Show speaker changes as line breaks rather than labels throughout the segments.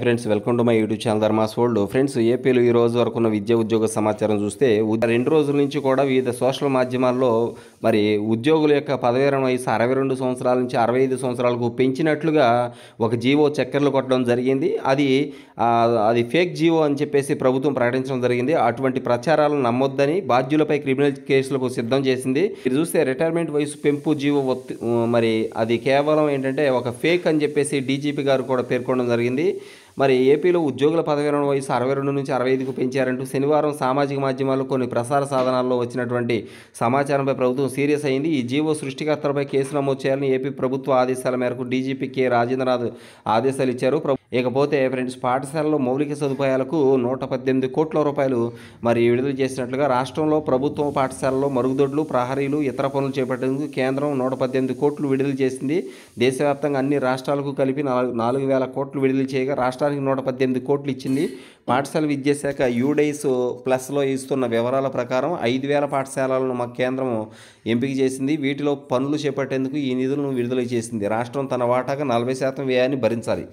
Friends welcome to my YouTube channel Dharma's world friends ఏపీలో ఈ రోజు వరకు ఉన్న విద్యా ఉద్యోగ సమాచారం చూస్తే ఉ- రెండు రోజుల నుంచి కూడా వివిధ సోషల్ మాధ్యమాల్లో మరి ఉద్యోగుల యొక్క పదవీరణ వయసు అరవై రెండు సంవత్సరాల నుంచి అరవై ఐదు సంవత్సరాలకు పెంచినట్లుగా ఒక జీవో చక్కెరలు కొట్టడం జరిగింది అది ఆ, అది ఫేక్ జీవో అని చెప్పేసి ప్రభుత్వం ప్రకటించడం జరిగింది అటువంటి ప్రచారాలను నమ్మొద్దని బాధ్యులపై క్రిమినల్ కేసులకు సిద్ధం చేసింది ఇది చూస్తే రిటైర్మెంట్ వయసు పెంపు జీవో ఒత్తి- మరి అది కేవలం ఏంటంటే ఒక ఫేక్ అని చెప్పేసి డీజీపీ గారు కూడా పేర్కొనడం జరిగింది మరి ఏపీలో ఉద్యోగుల పదవీరణ వయసు అరవై రెండు నుంచి అరవై ఐదుకు పెంచారంటూ శనివారం సామాజిక మాధ్యమాల్లో కొన్ని ప్రసార సాధనాల్లో వచ్చినటువంటి సమాచారంపై ప్రభుత్వం సీరియస్ అయింది ఈ జీవో సృష్టికర్తలపై కేసు నమోదు చేయాలని ఏపీ ప్రభుత్వ ఆదేశాల మేరకు డీజీపీ కె రాజేంద్రనాథ్ ఆదేశాలు ఇచ్చారు ప్రభు- ఇకపోతే ఫ్రెండ్స్ పాఠశాలలో మౌలిక సదుపాయాలకు నూట పద్దెనిమిది కోట్ల రూపాయలు మరి విడుదల చేసినట్లుగా రాష్ట్రంలో ప్రభుత్వ పాఠశాలలో మరుగుదొడ్లు ప్రహరీలు ఇతర పనులు చేపట్టేందుకు కేంద్రం నూట పద్దెనిమిది కోట్లు విడుదల చేసింది దేశవ్యాప్తంగా అన్ని రాష్ట్రాలకు కలిపి నాలుగు నాలుగు వేల కోట్లు విడుదల చేయగా రాష్ట్రానికి నూట పద్దెనిమిది కోట్లు ఇచ్చింది పాఠశాల విద్యాశాఖ యూడైస్ ప్లస్లో ఇస్తున్న వివరాల ప్రకారం ఐదు వేల పాఠశాలలను మా కేంద్రం ఎంపిక చేసింది వీటిలో పనులు చేపట్టేందుకు ఈ నిధులను విడుదల చేసింది రాష్ట్రం తన వాటాగా నలభై శాతం వ్యయాన్ని భరించాలి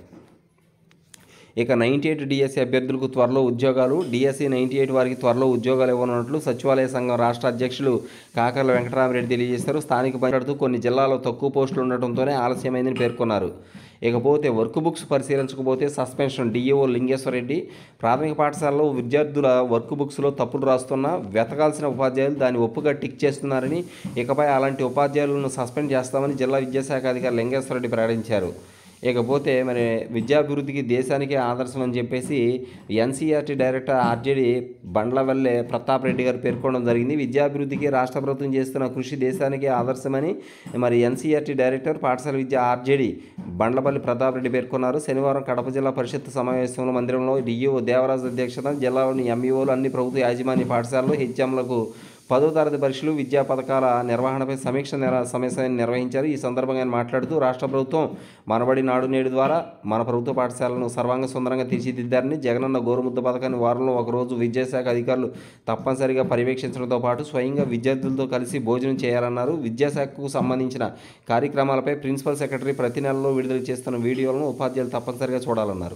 ఇక నైంటీ ఎయిట్ డిఎస్సి అభ్యర్థులకు త్వరలో ఉద్యోగాలు డిఎస్సి నైంటీ ఎయిట్ వారికి త్వరలో ఉద్యోగాలు ఇవ్వనున్నట్లు సచివాలయ సంఘం రాష్ట్ర అధ్యక్షులు కాకర్ల వెంకటరామరెడ్డి తెలియజేశారు స్థానిక మాట్లాడుతూ కొన్ని జిల్లాల్లో తక్కువ పోస్టులు ఉండటంతోనే ఆలస్యమైందని పేర్కొన్నారు ఇకపోతే వర్క్ బుక్స్ పరిశీలించకపోతే సస్పెన్షన్ డిఈఓ లింగేశ్వరరెడ్డి ప్రాథమిక పాఠశాలలో విద్యార్థుల వర్క్ బుక్స్లో తప్పులు రాస్తున్నా వెతకాల్సిన ఉపాధ్యాయులు దాన్ని ఒప్పుగా టిక్ చేస్తున్నారని ఇకపై అలాంటి ఉపాధ్యాయులను సస్పెండ్ చేస్తామని జిల్లా విద్యాశాఖ అధికారి లింగేశ్వరరెడ్డి ప్రకటించారు ఇకపోతే మరి విద్యాభివృద్ధికి దేశానికే ఆదర్శం అని చెప్పేసి NCERT director RJD Bandlavalle Pratap Reddy garu పేర్కొనడం జరిగింది విద్యాభివృద్ధికి రాష్ట్ర ప్రభుత్వం చేస్తున్న కృషి దేశానికే ఆదర్శమని మరి ఎన్సీఆర్టీ డైరెక్టర్ పాఠశాల విద్య ఆర్జేడి బండ్లపల్లి ప్రతాప్ రెడ్డి పేర్కొన్నారు శనివారం కడప జిల్లా పరిషత్ సమావేశంలో మందిరంలో డిఈఓ దేవరాజు అధ్యక్షత జిల్లాలోని ఎంఈఓలు అన్ని ప్రభుత్వ యాజమాన్య పాఠశాలలో హెచ్ఎంలకు పదో తరగతి పరీక్షలు విద్యా పథకాల నిర్వహణపై సమీక్ష నిర సమావేశాన్ని నిర్వహించారు ఈ సందర్భంగా ఆయన మాట్లాడుతూ రాష్ట్ర ప్రభుత్వం మనబడి నాడు నేడు ద్వారా మన ప్రభుత్వ పాఠశాలను సర్వాంగ సుందరంగా తీర్చిదిద్దారని జగనన్న గోరుముద్ద పథకాన్ని వారంలో ఒకరోజు విద్యాశాఖ అధికారులు తప్పనిసరిగా పర్యవేక్షించడంతో పాటు స్వయంగా విద్యార్థులతో కలిసి భోజనం చేయాలన్నారు విద్యాశాఖకు సంబంధించిన కార్యక్రమాలపై ప్రిన్సిపల్ సెక్రటరీ ప్రతి నెలలో విడుదల చేస్తున్న వీడియోలను ఉపాధ్యాయులు తప్పనిసరిగా చూడాలన్నారు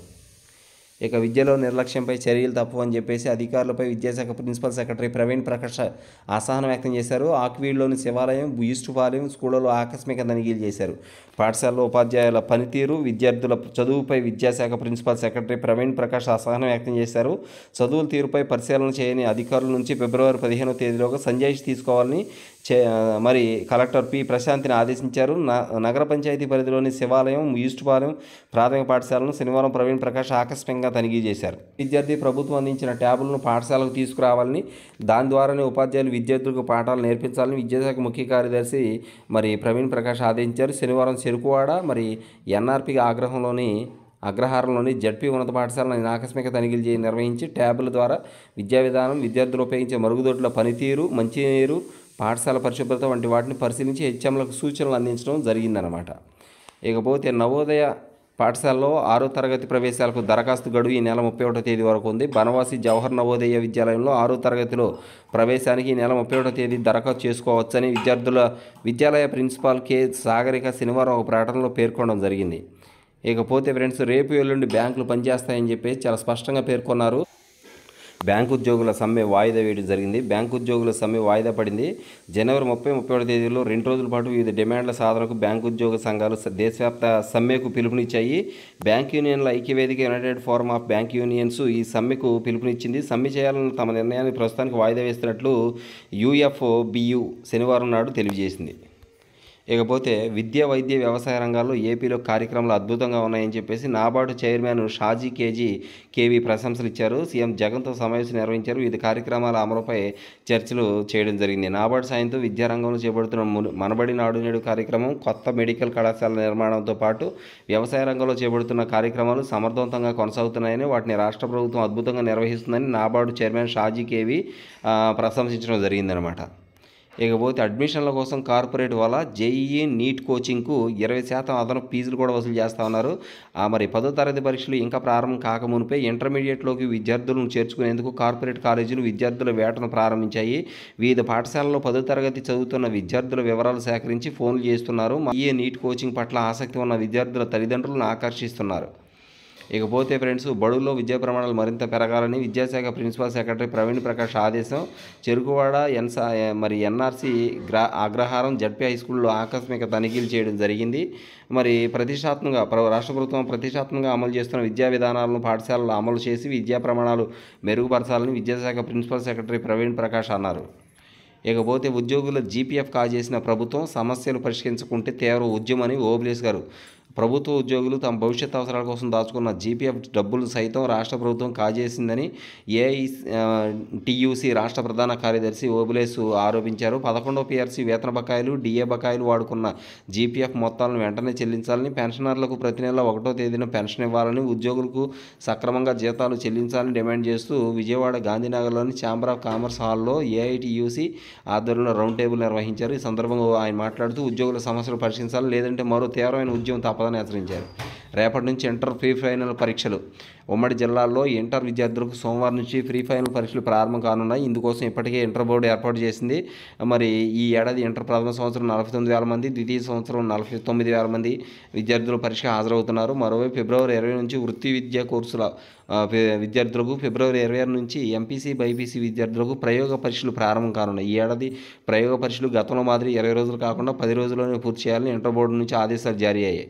ఇక విద్యలో నిర్లక్ష్యంపై చర్యలు తప్పవని చెప్పేసి అధికారులపై విద్యాశాఖ ప్రిన్సిపల్ సెక్రటరీ ప్రవీణ్ ప్రకాష్ అసహనం వ్యక్తం చేశారు ఆక్వీడ్లోని శివాలయం ఈస్టుపాలెం స్కూళ్ళలో ఆకస్మిక తనిఖీలు చేశారు పాఠశాలలో ఉపాధ్యాయుల పనితీరు విద్యార్థుల చదువుపై విద్యాశాఖ ప్రిన్సిపల్ సెక్రటరీ ప్రవీణ్ ప్రకాష్ అసహనం వ్యక్తం చేశారు చదువుల తీరుపై పరిశీలన చేయని అధికారుల నుంచి ఫిబ్రవరి పదిహేనో తేదీలోగా సంజాయిషి తీసుకోవాలని చే మరి కలెక్టర్ పి ప్రశాంతిని ఆదేశించారు న- నగర పంచాయతీ పరిధిలోని శివాలయం ఈస్టుపాలెం ప్రాథమిక పాఠశాలను శనివారం ప్రవీణ్ ప్రకాష్ ఆకస్మికంగా తనిఖీ చేశారు విద్యార్థి ప్రభుత్వం అందించిన ట్యాబులను పాఠశాలకు తీసుకురావాలని దాని ద్వారానే ఉపాధ్యాయులు విద్యార్థులకు పాఠాలు నేర్పించాలని విద్యాశాఖ ముఖ్య కార్యదర్శి మరి ప్రవీణ్ ప్రకాష్ ఆదేశించారు శనివారం చెరుకువాడ మరి ఎన్ఆర్పి ఆగ్రహంలోని అగ్రహారంలోని జడ్పీ ఉన్నత పాఠశాలను ఆకస్మిక తనిఖీలు చేసి నిర్వహించి ట్యాబుల ద్వారా విద్యా విధానం విద్యార్థులు ఉపయోగించే మరుగుదొడ్ల పనితీరు మంచినీరు పాఠశాల పరిశుభ్రత వంటి వాటిని పరిశీలించి హెచ్ఎంలకు సూచనలు అందించడం జరిగిందనమాట ఇకపోతే నవోదయ పాఠశాలలో ఆరో తరగతి ప్రవేశాలకు దరఖాస్తు గడువు ఈ నెల ముప్పై ఒకటో తేదీ వరకు ఉంది బనవాసి జవహర్ నవోదయ విద్యాలయంలో ఆరో తరగతిలో ప్రవేశానికి ఈ నెల ముప్పై ఒకటో తేదీ దరఖాస్తు చేసుకోవచ్చని విద్యార్థుల విద్యాలయ ప్రిన్సిపాల్ కె సాగరిక శనివారం ఒక ప్రకటనలో పేర్కొనడం జరిగింది ఇకపోతే ఫ్రెండ్స్ రేపు ఎల్లుండి బ్యాంకులు పనిచేస్తాయని చెప్పేసి చాలా స్పష్టంగా పేర్కొన్నారు బ్యాంకు ఉద్యోగుల సమ్మె వాయిదా వేయడం జరిగింది బ్యాంకు ఉద్యోగుల సమ్మె వాయిదా పడింది జనవరి ముప్పై ముప్పై ఒకటి తేదీలో రెండు రోజుల పాటు వివిధ డిమాండ్ల సాధనకు బ్యాంకు ఉద్యోగ సంఘాలు స- దేశవ్యాప్త సమ్మెకు పిలుపునిచ్చాయి బ్యాంక్ యూనియన్ల ఐక్యవేదిక united forum of bank unions ఈ సమ్మెకు పిలుపునిచ్చింది సమ్మె చేయాలని తమ నిర్ణయాన్ని ప్రస్తుతానికి వాయిదా వేస్తున్నట్లు యూఎఫ్ఓ బియు శనివారం నాడు తెలియజేసింది ఇకపోతే విద్య వైద్య వ్యవసాయ రంగాల్లో ఏపీలో కార్యక్రమాలు అద్భుతంగా ఉన్నాయని చెప్పేసి NABARD chairman Shaji KG KV ప్రశంసలు ఇచ్చారు సీఎం జగన్తో సమావేశం నిర్వహించారు వివిధ కార్యక్రమాల అమలుపై చర్చలు చేయడం జరిగింది నాబార్డు సాయంతో విద్యారంగంలో చేపడుతున్న మును- మనబడి నాడు నేడు కార్యక్రమం కొత్త మెడికల్ కళాశాల నిర్మాణంతో పాటు వ్యవసాయ రంగంలో చేపడుతున్న కార్యక్రమాలు సమర్థవంతంగా కొనసాగుతున్నాయని వాటిని రాష్ట్ర ప్రభుత్వం అద్భుతంగా నిర్వహిస్తుందని నాబార్డు చైర్మన్ షాజీ కేవీ ఆ, ప్రశంసించడం జరిగిందనమాట ఇకపోతే అడ్మిషన్ల కోసం కార్పొరేట్ వల్ల జేఈఈ నీట్ కోచింగ్కు ఇరవై శాతం అదనపు ఫీజులు కూడా వసూలు చేస్తా ఉన్నారు ఆ మరి పదో తరగతి పరీక్షలు ఇంకా ప్రారంభం కాకమునిపై ఇంటర్మీడియట్లోకి విద్యార్థులను చేర్చుకునేందుకు కార్పొరేట్ కాలేజీలు విద్యార్థుల వేటను ప్రారంభించాయి వివిధ పాఠశాలలో పదో తరగతి చదువుతున్న విద్యార్థుల వివరాలు సేకరించి ఫోన్లు చేస్తున్నారు ఈ నీట్ కోచింగ్ పట్ల ఆసక్తి ఉన్న విద్యార్థుల తల్లిదండ్రులను ఆకర్షిస్తున్నారు ఇకపోతే ఫ్రెండ్స్ బడుల్లో విద్యా ప్రమాణాలు మరింత పెరగాలని విద్యాశాఖ ప్రిన్సిపల్ సెక్రటరీ ప్రవీణ్ ప్రకాష్ ఆదేశం చెరుకువాడ ఎన్సా మరి ఎన్ఆర్సీ గ్రా అగ్రహారం జడ్పీ హై స్కూల్లో ఆకస్మిక తనిఖీలు చేయడం జరిగింది మరి ప్రతిష్టాత్మకంగా ప్ర- రాష్ట్ర ప్రభుత్వం ప్రతిష్టాత్మకంగా అమలు చేస్తున్న విద్యా విధానాలను పాఠశాలలో అమలు చేసి విద్యా ప్రమాణాలు మెరుగుపరచాలని విద్యాశాఖ ప్రిన్సిపల్ సెక్రటరీ ప్రవీణ్ ప్రకాష్ అన్నారు ఇకపోతే ఉద్యోగుల జీపీఎఫ్ కాజేసిన ప్రభుత్వం సమస్యలు పరిష్కరించుకుంటే తీవ్ర ఉద్యమని ఓబిలేస్ గారు ప్రభుత్వ ఉద్యోగులు తమ భవిష్యత్ అవసరాల కోసం దాచుకున్న జీపీఎఫ్ డబ్బులు సైతం రాష్ట్ర ప్రభుత్వం కాజేసిందని ఏఐ టీయూసీ రాష్ట్ర ప్రధాన కార్యదర్శి ఓబులేసు ఆరోపించారు పదకొండవ పిఆర్సీ వేతన బకాయిలు డిఏ బకాయిలు వాడుకున్న జీపీఎఫ్ మొత్తాలను వెంటనే చెల్లించాలని పెన్షనర్లకు ప్రతి నెల ఒకటో తేదీన పెన్షన్ ఇవ్వాలని ఉద్యోగులకు సక్రమంగా జీతాలు చెల్లించాలని డిమాండ్ చేస్తూ విజయవాడ గాంధీనగర్లోని ఛాంబర్ ఆఫ్ కామర్స్ హాల్లో ఏఐటియూసీ ఆధ్వర్యంలో రౌండ్ టేబుల్ నిర్వహించారు ఈ సందర్భంగా ఆయన మాట్లాడుతూ ఉద్యోగుల సమస్యలు పరిశీలించాలి లేదంటే మరో తీవ్రమైన ఉద్యమం తప్పదని హెచ్చరించారు రేపటి నుంచి ఇంటర్ ప్రీ ఫైనల్ పరీక్షలు ఉమ్మడి జిల్లాల్లో ఇంటర్ విద్యార్థులకు సోమవారం నుంచి ప్రీ ఫైనల్ పరీక్షలు ప్రారంభం కానున్నాయి ఇందుకోసం ఇప్పటికే ఇంటర్ బోర్డు ఏర్పాటు చేసింది మరి ఈ ఏడాది ఇంటర్ ప్రథమ సంవత్సరం నలభై తొమ్మిది వేల మంది ద్వితీయ సంవత్సరం నలభై తొమ్మిది వేల మంది విద్యార్థులు పరీక్ష హాజరవుతున్నారు మరోవైపు ఫిబ్రవరి ఇరవై నుంచి వృత్తి విద్యా కోర్సుల ఆ, ఫి- విద్యార్థులకు ఫిబ్రవరి ఇరవై ఆరు నుంచి ఎంపీసీ బైపీసీ విద్యార్థులకు ప్రయోగ పరీక్షలు ప్రారంభం కానున్నాయి ఈ ఏడాది ప్రయోగ పరీక్షలు గతంలో మాదిరి ఇరవై రోజులు కాకుండా పది రోజుల్లోనే పూర్తి చేయాలని ఇంటర్ బోర్డు నుంచి ఆదేశాలు జారీ అయ్యాయి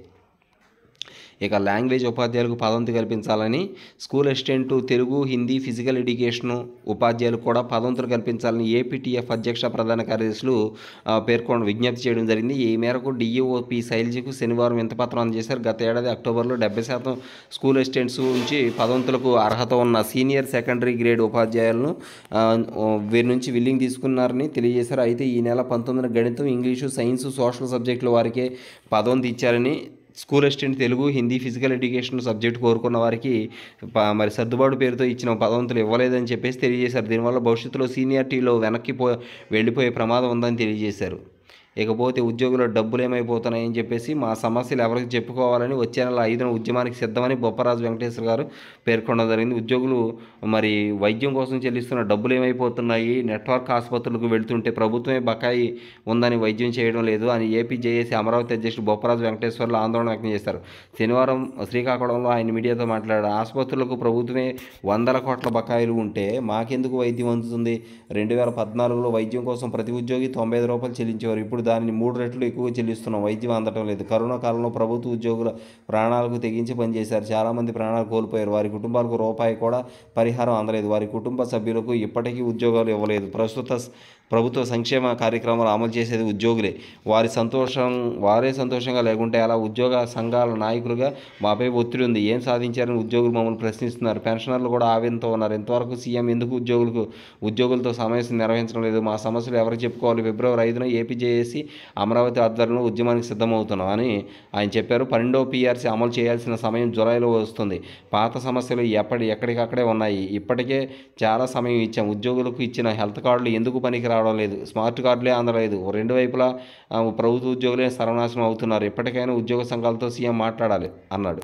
ఇక లాంగ్వేజ్ ఉపాధ్యాయులకు పదోన్నతి కల్పించాలని school assistant Telugu Hindi physical education ఉపాధ్యాయులకు కూడా పదోన్నతులు కల్పించాలని ఏపీటీఎఫ్ అధ్యక్ష ప్రధాన కార్యదర్శులు ఆ, పేర్కొన విజ్ఞప్తి చేయడం జరిగింది ఈ మేరకు డిఈఓ పి శైలజకు శనివారం వింతపత్రం అందజేశారు గత ఏడాది అక్టోబర్లో డెబ్బై శాతం స్కూల్ అసిస్టెంట్స్ నుంచి పదోన్నతులకు అర్హత ఉన్న సీనియర్ సెకండరీ గ్రేడ్ ఉపాధ్యాయులను ఆ, వీరి నుంచి విల్లింగ్ తీసుకున్నారని తెలియజేశారు అయితే ఈ నెల పంతొమ్మిదిన గణితం ఇంగ్లీషు సైన్స్ సోషల్ సబ్జెక్టుల వారికే పదోన్నతి ఇచ్చారని school assistant Telugu Hindi physical education subject కోరుకున్న వారికి ప- మరి సర్దుబాటు పేరుతో ఇచ్చిన పదవంతులు ఇవ్వలేదని చెప్పేసి తెలియజేశారు దీనివల్ల భవిష్యత్తులో సీనియారిటీలో వెనక్కి పో వెళ్ళిపోయే ప్రమాదం ఉందని తెలియజేశారు ఇకపోతే ఉద్యోగుల డబ్బులు ఏమైపోతున్నాయని చెప్పేసి మా సమస్యలు ఎవరికి చెప్పుకోవాలని వచ్చే నెల ఐదున ఉద్యమానికి సిద్ధమని బొప్పరాజు వెంకటేశ్వర గారు పేర్కొనడం జరిగింది ఉద్యోగులు మరి వైద్యం కోసం చెల్లిస్తున్న డబ్బులు ఏమైపోతున్నాయి నెట్వర్క్ ఆసుపత్రులకు వెళ్తుంటే ప్రభుత్వమే బకాయి ఉందని వైద్యం చేయడం లేదు అని ఏపీ జేఏసీ అమరావతి అధ్యక్షుడు బొప్పరాజు వెంకటేశ్వర్లు ఆందోళన వ్యక్తం చేశారు శనివారం శ్రీకాకుళంలో ఆయన మీడియాతో మాట్లాడారు ఆసుపత్రులకు ప్రభుత్వమే వందల కోట్ల బకాయిలు ఉంటే మాకెందుకు వైద్యం అందుతుంది రెండు వేల పద్నాలుగులో వైద్యం కోసం ప్రతి ఉద్యోగి తొంభై ఐదు రూపాయలు చెల్లించేవారు ఇప్పుడు దానిని మూడు రెట్లు ఎక్కువ చెల్లిస్తున్నాం వైద్యం అందటం లేదు కరోనా కాలంలో ప్రభుత్వ ఉద్యోగుల ప్రాణాలకు తెగించి పనిచేశారు చాలామంది ప్రాణాలు కోల్పోయారు వారి కుటుంబాలకు రూపాయి కూడా పరిహారం అందలేదు వారి కుటుంబ సభ్యులకు ఇప్పటికీ ఉద్యోగాలు ఇవ్వలేదు ప్రస్తుత స- ప్రభుత్వ సంక్షేమ కార్యక్రమాలు అమలు చేసేది ఉద్యోగులే వారి సంతోషం వారే సంతోషంగా లేకుంటే అలా ఉద్యోగ సంఘాల నాయకులుగా మాపై ఒత్తిడి ఉంది ఏం సాధించారని ఉద్యోగులు మమ్మల్ని ప్రశ్నిస్తున్నారు పెన్షనర్లు కూడా ఆవేదనతో ఉన్నారు ఇంతవరకు సీఎం ఎందుకు ఉద్యోగులకు ఉద్యోగులతో సమావేశం నిర్వహించడం లేదు మా సమస్యలు ఎవరికి చెప్పుకోవాలి ఫిబ్రవరి ఐదున ఏపీ జేఏసీ అమరావతి ఆధ్వర్యంలో ఉద్యమానికి సిద్ధమవుతున్నాం అని ఆయన చెప్పారు పన్నెండవ పీఆర్సీ అమలు చేయాల్సిన సమయం జులైలో వస్తుంది పాత సమస్యలు ఎప్పటి ఎక్కడికక్కడే ఉన్నాయి ఇప్పటికే చాలా సమయం ఇచ్చాం ఉద్యోగులకు ఇచ్చిన హెల్త్ కార్డులు ఎందుకు పనికి రావడం లేదు స్మార్ట్ కార్డులే అందలేదు రెండు వైపులా ఆ, ప్రభుత్వ ఉద్యోగులే సర్వనాశనం అవుతున్నారు ఇప్పటికైనా ఉద్యోగ సంఘాలతో సీఎం మాట్లాడాలి అన్నాడు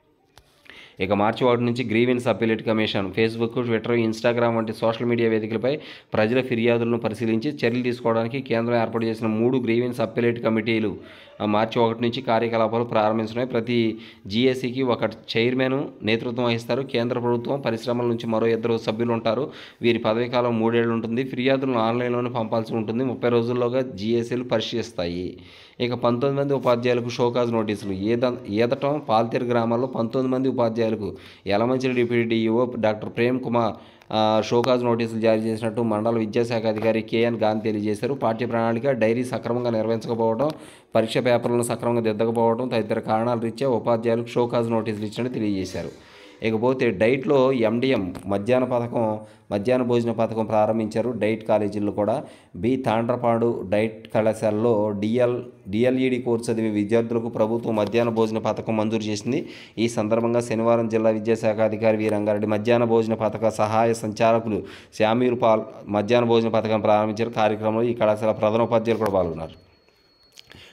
ఇక మార్చి ఒకటి నుంచి grievance appellate commission Facebook Twitter Instagram వంటి సోషల్ మీడియా వేదికలపై ప్రజల ఫిర్యాదులను పరిశీలించి చర్యలు తీసుకోవడానికి కేంద్రం ఏర్పాటు చేసిన మూడు గ్రీవెన్స్ అప్పీలేట్ కమిటీలు ఆ, మార్చి ఒకటి నుంచి కార్యకలాపాలు ప్రారంభించడం ప్రతి జీఎస్సీకి ఒక చైర్మన్ నేతృత్వం వహిస్తారు కేంద్ర ప్రభుత్వం పరిశ్రమల నుంచి మరో ఇద్దరు సభ్యులు ఉంటారు వీరి పదవీ కాలం మూడేళ్లు ఉంటుంది ఫిర్యాదులను ఆన్లైన్లోనే పంపాల్సి ఉంటుంది ముప్పై రోజుల్లోగా జీఎస్సీలు పరిశీలిస్తాయి ఇక పంతొమ్మిది మంది ఉపాధ్యాయులకు షోకాజ్ నోటీసులు ఏద ఏదటం పాల్తీర్ గ్రామాల్లో పంతొమ్మిది మంది ఉపాధ్యాయులకు Yelamanchili deputy DEO doctor Prem Kumar ఆ, షోకాజ్ నోటీసులు జారీ చేసినట్టు మండల విద్యాశాఖ అధికారి కేఎన్ గాంధీ తెలియజేశారు పాఠ్య ప్రణాళిక డైరీ సక్రమంగా నిర్వహించకపోవడం పరీక్ష పేపర్లను సక్రమంగా దిద్దకపోవడం తదితర కారణాల రీత్యా ఉపాధ్యాయులకు షోకాజ్ నోటీసులు ఇచ్చినట్టు తెలియజేశారు ఇకపోతే డైట్లో ఎండిఎం మధ్యాహ్న పథకం మధ్యాహ్న భోజన పథకం ప్రారంభించారు డైట్ కాలేజీల్లో కూడా బి తాండ్రపాడు డైట్ కళాశాలలో డిఎల్ డిఎల్ఈడి కోర్సు చదివే విద్యార్థులకు ప్రభుత్వం మధ్యాహ్న భోజన పథకం మంజూరు చేసింది ఈ సందర్భంగా శనివారం జిల్లా విద్యాశాఖ అధికారి వి రంగారెడ్డి మధ్యాహ్న భోజన పథక సహాయ సంచాలకులు శామీర్ పాల్ మధ్యాహ్న భోజన పథకం ప్రారంభించారు కార్యక్రమంలో ఈ కళాశాల ప్రధానోపాధ్యాయులు కూడా పాల్గొన్నారు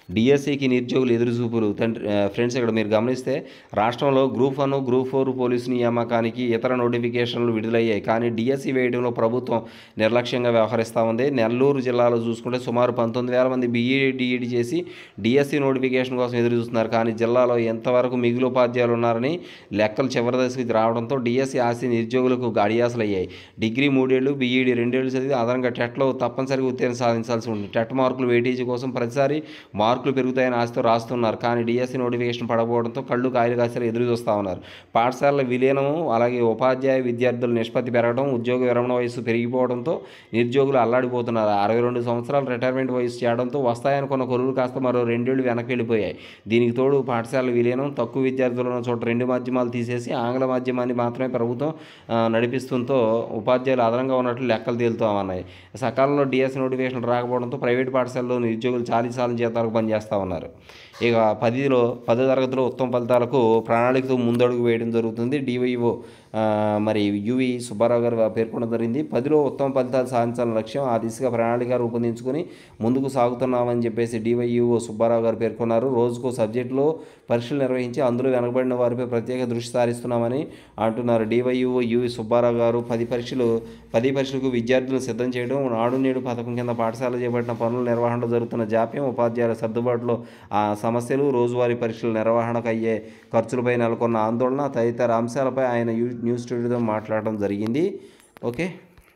డిఎస్సికి నిరుద్యోగులు ఎదురుచూపులు తండ్రి ఆ, ఫ్రెండ్స్ ఇక్కడ మీరు గమనిస్తే రాష్ట్రంలో group one group four police నియామకానికి ఇతర నోటిఫికేషన్లు విడుదలయ్యాయి కానీ డిఎస్సి వేయడంలో ప్రభుత్వం నిర్లక్ష్యంగా వ్యవహరిస్తూ ఉంది నెల్లూరు జిల్లాలో చూసుకుంటే సుమారు పంతొమ్మిది వేల మంది బీఈడి డిఈడి చేసి డిఎస్సి నోటిఫికేషన్ కోసం ఎదురు చూస్తున్నారు కానీ జిల్లాలో ఎంతవరకు మిగులు ఉపాధ్యాయులు ఉన్నారని లెక్కలు చివరి దశకి రావడంతో డిఎస్సి ఆస్తి నిరుద్యోగులకు అయ్యాయి డిగ్రీ మూడేళ్లు బీఈడి రెండేళ్లు చదివి అదనంగా టెట్లో తప్పనిసరిగా ఉత్తీర్ణ సాధించాల్సి ఉంటుంది టెట్ మార్కులు వెయిటేజీ కోసం ప్రతిసారి మార్కులు పెరుగుతాయని ఆశతో రాస్తున్నారు కానీ డిఎస్సి నోటిఫికేషన్ పడకపోవడంతో కళ్ళు కాయలు కాసేలా ఎదురు చూస్తూ ఉన్నారు పాఠశాలల విలీనము అలాగే ఉపాధ్యాయ విద్యార్థుల నిష్పత్తి పెరగడం ఉద్యోగ విరమణ వయసు పెరిగిపోవడంతో నిరుద్యోగులు అల్లాడిపోతున్నారు అరవై రెండు సంవత్సరాలు రిటైర్మెంట్ వయసు చేయడంతో వస్తాయనుకున్న కొలువులు కాస్త మరో రెండేళ్లు వెనక్కి వెళ్ళిపోయాయి దీనికి తోడు పాఠశాలల విలీనం తక్కువ విద్యార్థులు ఉన్న చోట రెండు మాధ్యమాలు తీసేసి ఆంగ్ల మాధ్యమాన్ని మాత్రమే ప్రభుత్వం ఆ, నడిపిస్తుంతో ఉపాధ్యాయులు అదనంగా ఉన్నట్లు లెక్కలు తేలుతామన్నాయి సకాలంలో డిఎస్ నోటిఫికేషన్ రాకపోవడంతో ప్రైవేట్ పాఠశాలలో నిరుద్యోగులు చాలీ చాలని జీతాలకు పనిచేస్తూ ఉన్నారు ఇక పదిలో పదో తరగతిలో ఉత్తమ ఫలితాలకు ప్రణాళికతో ముందడుగు వేయడం జరుగుతుంది డివైఓ మరి యువి సుబ్బారావు గారు పేర్కొనడం జరిగింది పదిలో ఉత్తమ ఫలితాలు సాధించాలని లక్ష్యం ఆ దిశగా ప్రణాళిక రూపొందించుకొని ముందుకు సాగుతున్నామని చెప్పేసి డివైయుఓ సుబ్బారావు గారు పేర్కొన్నారు రోజుకో సబ్జెక్టులో పరీక్షలు నిర్వహించి అందులో వెనకబడిన వారిపై ప్రత్యేక దృష్టి సారిస్తున్నామని అంటున్నారు డివైయుఓ యువి సుబ్బారావు గారు పది పరీక్షలు పది పరీక్షలకు విద్యార్థులను సిద్ధం చేయడం నాడు నేడు పథకం కింద పాఠశాల చేపట్టిన పనుల నిర్వహణలో జరుగుతున్న జాప్యం ఉపాధ్యాయుల సర్దుబాటులో ఆ సమస్యలు రోజువారీ పరీక్షల నిర్వహణకు అయ్యే ఖర్చులపై నెలకొన్న ఆందోళన తదితర అంశాలపై ఆయన యూ న్యూస్ స్టూడియోతో మాట్లాడడం జరిగింది ఓకే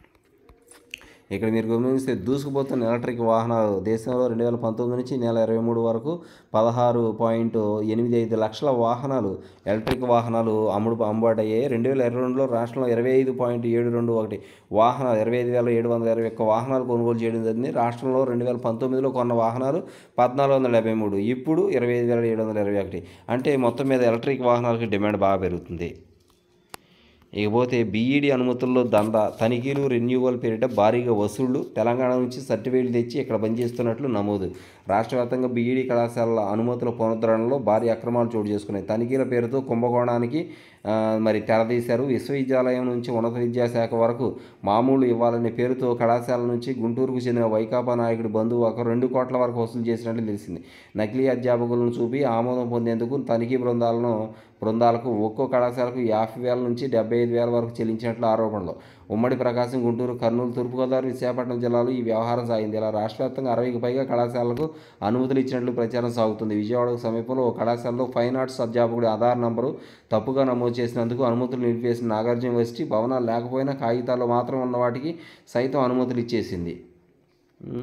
ఇక్కడ మీరు గమనిస్తే దూసుకుపోతున్న ఎలక్ట్రిక్ వాహనాలు దేశంలో రెండు వేల పంతొమ్మిది నుంచి నెల ఇరవై మూడు వరకు పదహారు పాయింట్ ఎనిమిది ఐదు లక్షల వాహనాలు ఎలక్ట్రిక్ వాహనాలు అమ్ముడు అమ్ముబాటయ్యాయి రెండు వేల ఇరవై రెండులో రాష్ట్రంలో ఇరవై ఐదు పాయింట్ ఏడు రెండు ఒకటి వాహనాలు ఇరవై ఐదు వేల ఏడు వందల ఇరవై ఒక్క వాహనాలు కొనుగోలు చేయడం జరిగింది రాష్ట్రంలో రెండు వేల పంతొమ్మిదిలో కొన్న వాహనాలు పద్నాలుగు వందల డెబ్బై మూడు ఇప్పుడు ఇరవై ఐదు వేల ఏడు వందల ఇరవై ఒకటి అంటే మొత్తం మీద ఎలక్ట్రిక్ వాహనాలకి డిమాండ్ బాగా పెరుగుతుంది ఇకపోతే బీఈడి అనుమతుల్లో దంద తనిఖీలు రెన్యూవల్ పేరిట భారీగా వసూళ్లు తెలంగాణ నుంచి సర్టిఫికేట్లు తెచ్చి ఇక్కడ పనిచేస్తున్నట్లు నమోదు రాష్ట్ర వ్యాప్తంగా బీఈడి కళాశాలల అనుమతుల పునరుద్ధరణలో భారీ అక్రమాలు చోటు చేసుకున్నాయి తనిఖీల పేరుతో కుంభకోణానికి ఆ, మరి తెరదీశారు విశ్వవిద్యాలయం నుంచి ఉన్నత విద్యాశాఖ వరకు మామూలు ఇవ్వాలనే పేరుతో కళాశాల నుంచి గుంటూరుకు చెందిన వైకాపా నాయకుడి బంధువు ఒక రెండు కోట్ల వరకు వసూలు చేసినట్లు తెలిసింది నకిలీ అధ్యాపకులను చూపి ఆమోదం పొందేందుకు తనిఖీ బృందాలను బృందాలకు ఒక్కో కళాశాలకు యాభై వేల నుంచి డెబ్బై ఐదు వేల వరకు చెల్లించినట్లు ఆరోపణలు ఉమ్మడి ప్రకాశం గుంటూరు కర్నూలు తూర్పుగోదావరి విశాఖపట్నం జిల్లాలో ఈ వ్యవహారం సాగింది ఇలా రాష్ట్ర వ్యాప్తంగా అరవైకి పైగా కళాశాలకు అనుమతులు ఇచ్చినట్లు ప్రచారం సాగుతుంది విజయవాడకు సమీపంలో ఓ కళాశాలలో ఫైన్ ఆర్ట్స్ అధ్యాపకుడి ఆధార్ నంబరు తప్పుగా నమోదు చేసినందుకు అనుమతులు నిలిపేసిన నాగార్జున యూనివర్సిటీ భవనాలు లేకపోయినా కాగితాల్లో మాత్రం ఉన్న వాటికి సైతం అనుమతులు ఇచ్చేసింది ఉం.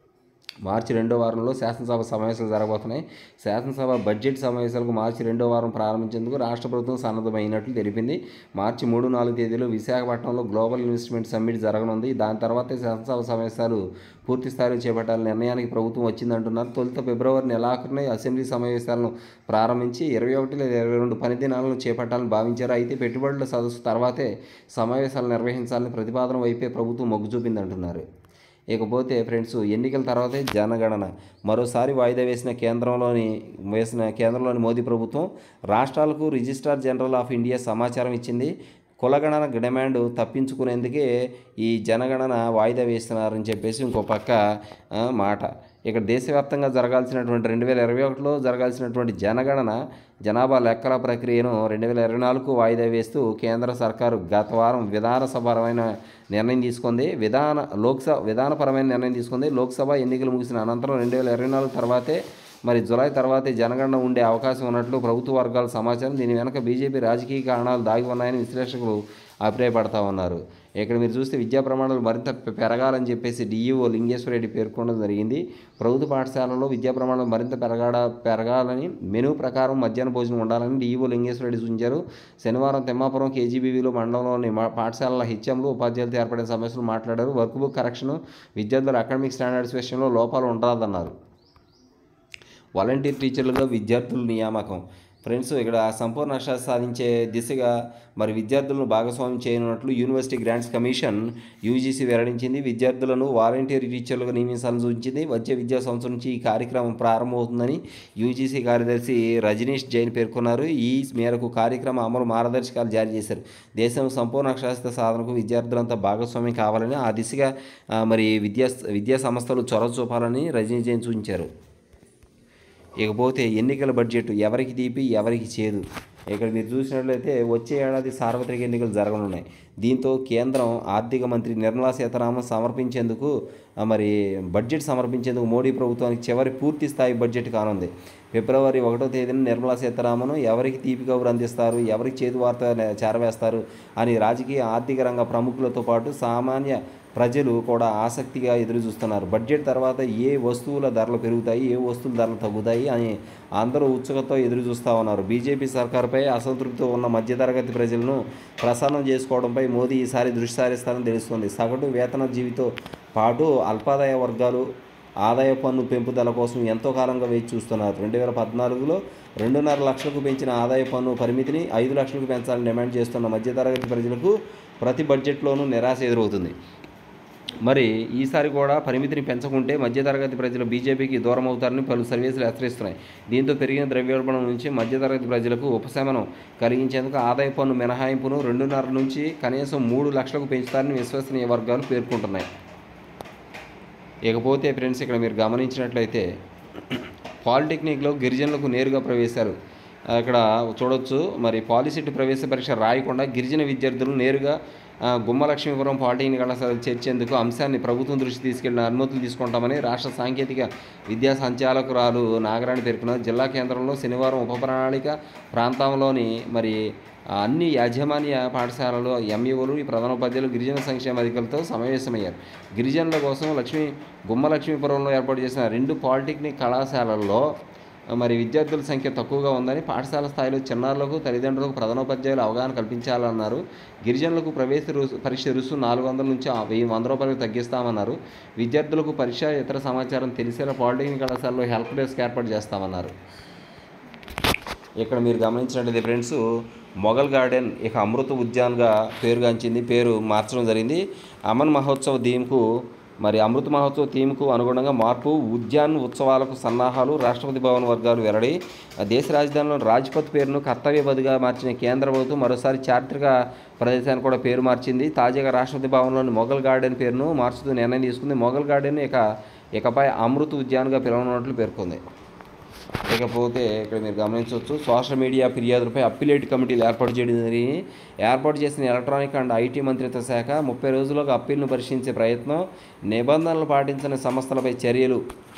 మార్చి రెండో వారంలో శాసనసభ సమావేశాలు జరగబోతున్నాయి శాసనసభ బడ్జెట్ సమావేశాలకు మార్చి రెండో వారం ప్రారంభించేందుకు రాష్ట్ర ప్రభుత్వం సన్నద్ధమైనట్లు తెలిపింది మార్చి మూడు నాలుగు తేదీలో విశాఖపట్నంలో గ్లోబల్ ఇన్వెస్ట్మెంట్ సమ్మిట్ జరగనుంది దాని తర్వాతే శాసనసభ సమావేశాలు పూర్తి స్థాయిలో చేపట్టాలని నిర్ణయానికి ప్రభుత్వం వచ్చిందంటున్నారు తొలుత ఫిబ్రవరి నెలాఖరునే అసెంబ్లీ సమావేశాలను ప్రారంభించి ఇరవై ఒకటి లేదా ఇరవై రెండు పని దినాలను చేపట్టాలని భావించారు అయితే పెట్టుబడుల సదస్సు తర్వాతే సమావేశాలు నిర్వహించాలని ప్రతిపాదన వైపే ప్రభుత్వం మొగ్గు చూపిందంటున్నారు ఇకపోతే ఫ్రెండ్స్ ఎన్నికల తర్వాతే జనగణన మరోసారి వాయిదా వేసిన కేంద్రంలోని వేసిన కేంద్రంలోని మోదీ ప్రభుత్వం రాష్ట్రాలకు రిజిస్ట్రార్ జనరల్ ఆఫ్ ఇండియా సమాచారం ఇచ్చింది కులగణన డిమాండ్ తప్పించుకునేందుకే ఈ జనగణన వాయిదా వేస్తున్నారని చెప్పేసి ఇంకో పక్క ఆ, మాట ఇక్కడ దేశవ్యాప్తంగా జరగాల్సినటువంటి రెండు వేల ఇరవై ఒకటిలో జరగాల్సినటువంటి జనగణన జనాభా లెక్కల ప్రక్రియను రెండు వేల ఇరవై నాలుగు వాయిదా వేస్తూ కేంద్ర సర్కారు గత వారం విధానసభపరమైన నిర్ణయం తీసుకుంది విధాన లోక్సభ విధానపరమైన నిర్ణయం తీసుకుంది లోక్సభ ఎన్నికలు ముగిసిన అనంతరం రెండు వేల ఇరవై నాలుగు తర్వాతే మరి జులై తర్వాతే జనగణన ఉండే అవకాశం ఉన్నట్లు ప్రభుత్వ వర్గాల సమాచారం దీని వెనక బీజేపీ రాజకీయ కారణాలు దాగి ఉన్నాయని విశ్లేషకులు అభిప్రాయపడతా ఉన్నారు ఇక్కడ మీరు చూస్తే విద్యా ప్రమాణాలు మరింత పె- పెరగాలని చెప్పేసి డిఈఓ లింగేశ్వరరెడ్డి పేర్కొనడం జరిగింది ప్రభుత్వ పాఠశాలలో విద్యా ప్రమాణాలు మరింత పెరగాడ పెరగాలని మెనూ ప్రకారం మధ్యాహ్న భోజనం ఉండాలని డిఈఓ లింగేశ్వరరెడ్డి సూచించారు శనివారం తిమ్మాపురం కేజీబీవీలో మండలంలోని మా- పాఠశాలల హెచ్ఎంలు ఉపాధ్యాయులతో ఏర్పడిన సమస్యలు మాట్లాడారు వర్క్ బుక్ కరెక్షన్ విద్యార్థుల అకాడమిక్ స్టాండర్డ్స్ విషయంలో లోపాలు ఉండరాదన్నారు వాలంటీర్ టీచర్లుగా విద్యార్థుల నియామకం ఫ్రెండ్స్ ఇక్కడ సంపూర్ణ అక్షరాస్యత సాధించే దిశగా మరి విద్యార్థులను భాగస్వామ్యం చేయనున్నట్లు యూనివర్సిటీ గ్రాంట్స్ కమిషన్ యూజీసీ వెల్లడించింది విద్యార్థులను వాలంటీర్ టీచర్లుగా నియమించాలని సూచించింది వచ్చే విద్యా సంవత్సరం నుంచి ఈ కార్యక్రమం ప్రారంభమవుతుందని యూజీసీ కార్యదర్శి రజనీష్ జైన్ పేర్కొన్నారు ఈ మేరకు కార్యక్రమం అమలు మార్గదర్శకాలు జారీ చేశారు దేశం సంపూర్ణ అక్షరాస్యత సాధనకు విద్యార్థులంతా భాగస్వామ్యం కావాలని ఆ దిశగా ఆ, మరి విద్యా విద్యా సంస్థలు చొరవ చూపాలని రజనీ జైన్ సూచించారు ఇకపోతే ఎన్నికల బడ్జెట్ ఎవరికి తీపి ఎవరికి చేదు ఇక్కడ మీరు చూసినట్లయితే వచ్చే ఏడాది సార్వత్రిక ఎన్నికలు జరగనున్నాయి దీంతో కేంద్రం ఆర్థిక మంత్రి నిర్మలా సీతారామన్ సమర్పించేందుకు ఆ, మరి బడ్జెట్ సమర్పించేందుకు మోడీ ప్రభుత్వానికి చివరి పూర్తి స్థాయి బడ్జెట్ కానుంది ఫిబ్రవరి ఒకటో తేదీన నిర్మలా సీతారామన్ ఎవరికి తీపి కబురు అందిస్తారు ఎవరికి చేదు వార్త నే- చేరవేస్తారు అని రాజకీయ ఆర్థిక రంగ ప్రముఖులతో పాటు సామాన్య ప్రజలు కూడా ఆసక్తిగా ఎదురు చూస్తున్నారు బడ్జెట్ తర్వాత ఏ వస్తువుల ధరలు పెరుగుతాయి ఏ వస్తువుల ధరలు తగ్గుతాయి అని అందరూ ఉత్సుకతో ఎదురు చూస్తూ ఉన్నారు బీజేపీ సర్కారుపై అసంతృప్తితో ఉన్న మధ్యతరగతి ప్రజలను ప్రసన్నం చేసుకోవడంపై మోదీ ఈసారి దృష్టి సారిస్తారని తెలుస్తుంది సగటు వేతన జీవితో పాటు అల్పాదాయ వర్గాలు ఆదాయ పన్ను పెంపుదల కోసం ఎంతో కాలంగా వేచి చూస్తున్నారు రెండు వేల పద్నాలుగులో రెండున్నర లక్షలకు పెంచిన ఆదాయ పన్ను పరిమితిని ఐదు లక్షలకు పెంచాలని డిమాండ్ చేస్తున్న మధ్యతరగతి ప్రజలకు ప్రతి బడ్జెట్లోనూ నిరాశ ఎదురవుతుంది మరి ఈసారి కూడా పరిమితిని పెంచకుంటే మధ్యతరగతి ప్రజలు బీజేపీకి దూరం అవుతారని పలు సర్వీసులు హెచ్చరిస్తున్నాయి దీంతో పెరిగిన ద్రవ్యోల్బణం నుంచి మధ్యతరగతి ప్రజలకు ఉపశమనం కలిగించేందుకు ఆదాయ పన్ను మినహాయింపును రెండున్నర నుంచి కనీసం మూడు లక్షలకు పెంచుతారని విశ్వసనీయ వర్గాలు పేర్కొంటున్నాయి ఇకపోతే ఫ్రెండ్స్ ఇక్కడ మీరు గమనించినట్లయితే పాలిటెక్నిక్లో గిరిజనులకు నేరుగా ప్రవేశాలు ఇక్కడ చూడొచ్చు మరి పాలిసెట్ ప్రవేశ పరీక్ష రాయకుండా గిరిజన విద్యార్థులు నేరుగా ఆ, గుమ్మలక్ష్మీపురం పాలిటెక్నిక్ కళాశాల చేర్చేందుకు అంశాన్ని ప్రభుత్వం దృష్టి తీసుకెళ్లిన అనుమతులు తీసుకుంటామని రాష్ట్ర సాంకేతిక విద్యా సంచాలకురాలు నాగరాణి పేర్కొన్నారు జిల్లా కేంద్రంలో శనివారం ఉప ప్రణాళిక ప్రాంతంలోని మరి ఆ, అన్ని యాజమాన్య పాఠశాలలు ఎంఈఓలు ఈ ప్రధానోపాధ్యాయులు గిరిజన సంక్షేమ అధికారులతో సమావేశమయ్యారు గిరిజనుల కోసం లక్ష్మీ గుమ్మ లక్ష్మీపురంలో ఏర్పాటు చేసిన రెండు పాలిటెక్నిక్ కళాశాలల్లో ఆ, మరి విద్యార్థుల సంఖ్య తక్కువగా ఉందని పాఠశాల స్థాయిలో చిన్నారులకు తల్లిదండ్రులకు ప్రధానోపాధ్యాయులు అవగాహన కల్పించాలన్నారు గిరిజనులకు ప్రవేశ రుసు పరీక్ష రుసు నాలుగు వందల నుంచి ఆ వెయ్యి వంద రూపాయలకు తగ్గిస్తామన్నారు విద్యార్థులకు పరీక్ష ఇతర సమాచారం తెలిసేలా పాలిటెక్నిక్ కళాశాలలో హెల్ప్ డెస్క్ ఏర్పాటు చేస్తామన్నారు ఇక్కడ మీరు గమనించినట్లయితే ఫ్రెండ్స్ మొఘల్ గార్డెన్ ఇక అమృత ఉద్యాన్గా పేరుగాంచింది పేరు మార్చడం జరిగింది అమన్ మహోత్సవ్ థీమ్కు మరి అమృత మహోత్సవ్ థీమ్కు అనుగుణంగా మార్పు ఉద్యాన్ ఉత్సవాలకు సన్నాహాలు రాష్ట్రపతి భవన్ వర్గాలు వెల్లడి దేశ రాజధానిలో రాజ్పథ్ పేరును కర్తవ్య బదిగా మార్చిన కేంద్ర ప్రభుత్వం మరోసారి చారిత్రక ప్రదేశానికి కూడా పేరు మార్చింది తాజాగా రాష్ట్రపతి భవన్లోని మొఘల్ గార్డెన్ పేరును మార్చుతూ నిర్ణయం తీసుకుంది మొఘల్ గార్డెన్ ఇక ఇకపై అమృత ఉద్యాన్గా పిలవనున్నట్లు పేర్కొంది ఇకపోతే ఇక్కడ మీరు గమనించవచ్చు సోషల్ మీడియా ఫిర్యాదులపై అప్పిలేట్ కమిటీలు ఏర్పాటు చేయడం జరిగింది ఏర్పాటు చేసిన ఎలక్ట్రానిక్ అండ్ ఐటీ మంత్రిత్వ శాఖ ముప్పై రోజుల్లోగా అప్పీల్ను పరిశీలించే ప్రయత్నం నిబంధనలు పాటించని సంస్థలపై చర్యలు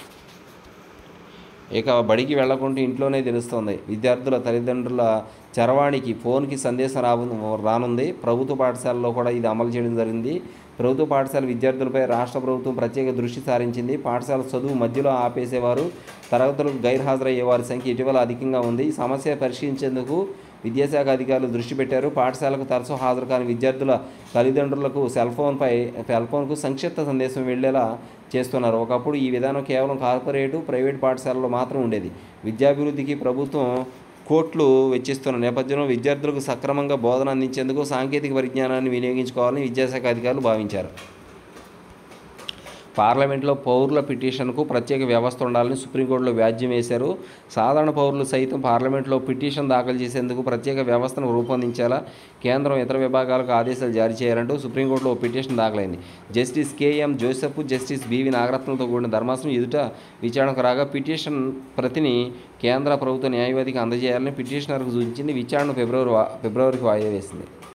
ఇక బడికి వెళ్లకుండా ఇంట్లోనే తెలుస్తోంది విద్యార్థుల తల్లిదండ్రుల చరవాణికి ఫోన్కి సందేశం రావు రానుంది ప్రభుత్వ పాఠశాలలో కూడా ఇది అమలు చేయడం జరిగింది ప్రభుత్వ పాఠశాల విద్యార్థులపై రాష్ట్ర ప్రభుత్వం ప్రత్యేక దృష్టి సారించింది పాఠశాల చదువు మధ్యలో ఆపేసేవారు తరగతులకు గైర్హాజరయ్యే వారి సంఖ్య ఇటీవల అధికంగా ఉంది ఈ సమస్య పరిశీలించేందుకు విద్యాశాఖ అధికారులు దృష్టి పెట్టారు పాఠశాలకు తరచూ హాజరు కాని విద్యార్థుల తల్లిదండ్రులకు సెల్ ఫోన్పై సెల్ ఫోన్కు సంక్షిప్త సందేశం వెళ్లేలా చేస్తున్నారు ఒకప్పుడు ఈ విధానం కేవలం కార్పొరేటు ప్రైవేట్ పాఠశాలలో మాత్రం ఉండేది విద్యాభివృద్ధికి ప్రభుత్వం కోట్లు వెచ్చిస్తున్న నేపథ్యంలో విద్యార్థులకు సక్రమంగా బోధన అందించేందుకు సాంకేతిక పరిజ్ఞానాన్ని వినియోగించుకోవాలని విద్యాశాఖ అధికారులు భావించారు పార్లమెంట్లో పౌరుల పిటిషన్కు ప్రత్యేక వ్యవస్థ ఉండాలని సుప్రీంకోర్టులో వ్యాజ్యం వేశారు సాధారణ పౌరులు సైతం పార్లమెంట్లో పిటిషన్ దాఖలు చేసేందుకు ప్రత్యేక వ్యవస్థను రూపొందించేలా కేంద్రం ఇతర విభాగాలకు ఆదేశాలు జారీ చేయాలంటూ సుప్రీంకోర్టులో ఓ పిటిషన్ దాఖలైంది justice KM Joseph justice BV నాగరత్నంతో కూడిన ధర్మాసనం ఎదుట విచారణకు రాగా పిటిషన్ ప్రతిని కేంద్ర ప్రభుత్వ న్యాయవాదికి అందజేయాలని పిటిషనర్కు సూచించింది విచారణ ఫిబ్రవరి వా- ఫిబ్రవరికి వాయిదా వేసింది